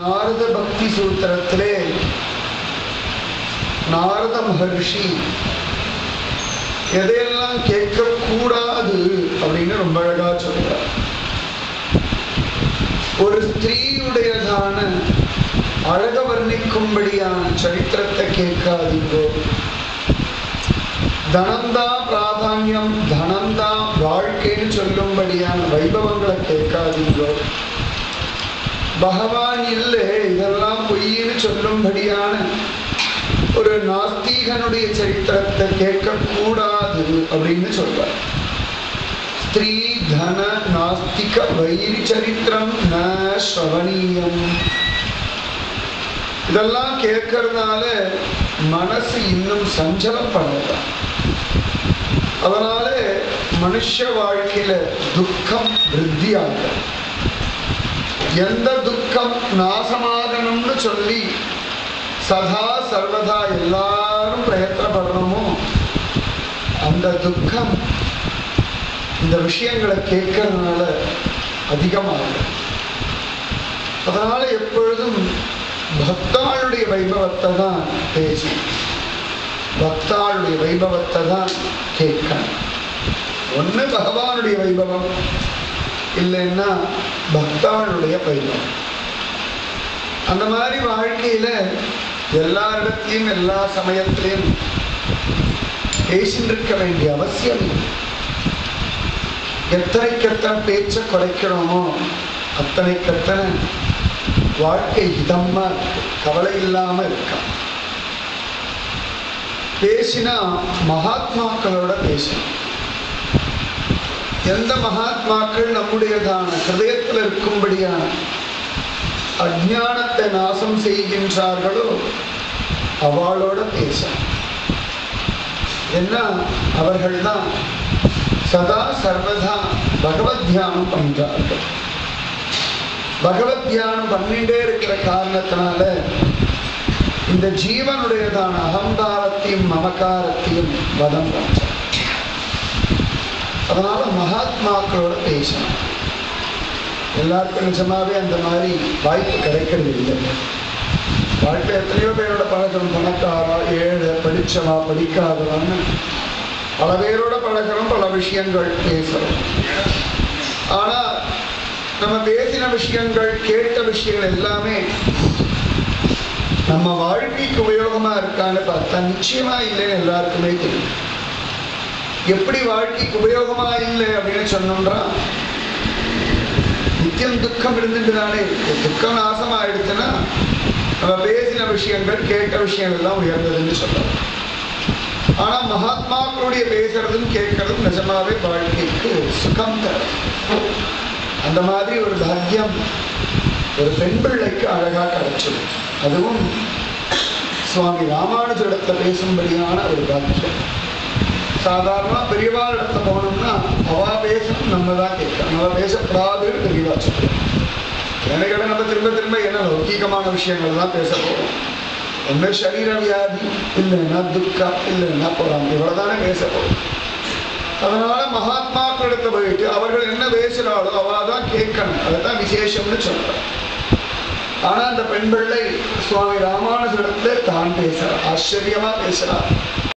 நாரத பக்தி சூத்திரத்திலே நாரத மகர்ஷி எதையெல்லாம் கேட்கக்கூடாது அப்படின்னு ரொம்ப அழகா சொல்றார் ஒரு ஸ்திரீயுடையதான அழக வர்ணிக்கும்படியான சரித்திரத்தை கேட்காதீங்கோ தனம்தான் பிராதானியம் தனம்தான் வாழ்க்கைன்னு சொல்லும்படியான வைபவங்களை கேட்காதீங்கோ பகவான் இல்லை இதெல்லாம் பொய்ன்னு சொல்லும்படியான ஒரு நாஸ்தீகனுடைய சரித்திரத்தை கேட்கக்கூடாது அப்படின்னு சொல்றார் ஸ்திரீ தன நாஸ்திக வைரி சரித்திரம் ந ஸ்ரவணீயம் இதெல்லாம் கேட்கறதுனால மனசு இன்னும் சஞ்சலப்படலாம் அதனால மனுஷ வாழ்க்கையில துக்கம் விருத்தியாகும் எந்த துக்கம் நாசமாகணும்னு சொல்லி சதா சர்வதா எல்லாரும் பிரயத்தனப்படுறோமோ அந்த துக்கம் இந்த விஷயங்களை கேட்கறதுனால அதிகமாகும் அதனால எப்பொழுதும் பக்தாளுடைய வைபவத்தை தான் பேசி பக்தாளுடைய வைபவத்தை தான் கேட்கணும் ஒன்று பகவானுடைய வைபவம் இல்லைன்னா பக்தாளுடைய வைபவம் அந்த மாதிரி வாழ்க்கையில எல்லாரிடத்திலையும் எல்லா சமயத்திலையும் பேசிட்டு இருக்க வேண்டிய அவசியம் இல்லை எத்தனைக்கு எத்தனை பேச்சை குறைக்கிறோமோ அத்தனைக்கு எத்தனை வாழ்க்கை இதமா இருக்கு கவலை இல்லாம இருக்கான் பேசினா மகாத்மாக்களோட பேசணும் எந்த மகாத்மாக்கள் நம்முடையதான ஹிருதயத்தில் இருக்கும்படியான அஜானத்தை நாசம் செய்கின்றார்களோ அவளோட பேசணும் என்ன அவர்கள் தான் சதா சர்வதா பகவத் தியானம் பண்றார்கள் பகவத் தியானம் பண்ணிட்டே இருக்கிற காரணத்தினால இந்த ஜீவனுடையதான அகங்காரத்தையும் மமக்காரத்தையும் வதம் பண்றார் அதனால மகாத்மாக்களோட பேசணும் எல்லாருக்கும் நிஜமாவே அந்த மாதிரி வாய்ப்பு கிடைக்கிறது இல்லை வாழ்க்கை எத்தனையோ பேரோட பழக்கம் பணக்காரா ஏழை படிச்சவா படிக்காதவான்னு பல பேரோட பழகிறோம் பல விஷயங்கள் பேசுறோம் ஆனா நம்ம பேசின விஷயங்கள் கேட்ட விஷயங்கள் எல்லாமே நம்ம வாழ்க்கைக்கு உபயோகமா இருக்கான்னு பார்த்தா நிச்சயமா இல்லைன்னு எல்லாருக்குமே தெரியும் எப்படி வாழ்க்கைக்கு உபயோகமா இல்லை அப்படின்னு சொன்னோம்னா நித்தியம் துக்கம் இருந்துட்டு தானே இருக்கு துக்கம் நாசமாயிடுச்சுன்னா நம்ம பேசின விஷயங்கள் கேட்ட விஷயங்கள் எல்லாம் உயர்ந்ததுன்னு சொல்லலாம் ஆனா மகாத்மாக்களுடைய பேசுறதும் கேட்கறதும் நிஜமாவே வாழ்க்கைக்கு சுகம் தரும் அந்த மாதிரி ஒரு பாக்கியம் ஒரு பெண் பிள்ளைக்கு அழகா கிடைச்சது அதுவும் சுவாமி ராமானுஜரிடத்துல பேசும்படியான ஒரு பாக்கியம் சாதாரணமா பெரியவா இடத்துல போனோம்னா அவா பேசணும் நம்ம தான் கேட்கணும் அவ பேசக்கூடாதுன்னு பெரியவா சொல்றோம் எனக்கு நம்ம திரும்ப திரும்ப என்ன லௌகீகமான விஷயங்கள் தான் பேச போறோம் ஒன்று சரீர வியாதி இல்லைன்னா துக்கம் இல்லைன்னா போறாங்க இவ்வளவுதானே பேச போறோம் அதனால மகாத்மாக்களிடத்துல போயிட்டு அவர்கள் என்ன பேசுறாளோ அவ தான் கேட்கணும் அதுதான் விசேஷம்னு சொல்றாங்க ஆனா அந்த பெண் பிள்ளை சுவாமி ராமானுஜரிடத்துல தான் பேசுறா ஆச்சரியமா பேசுறா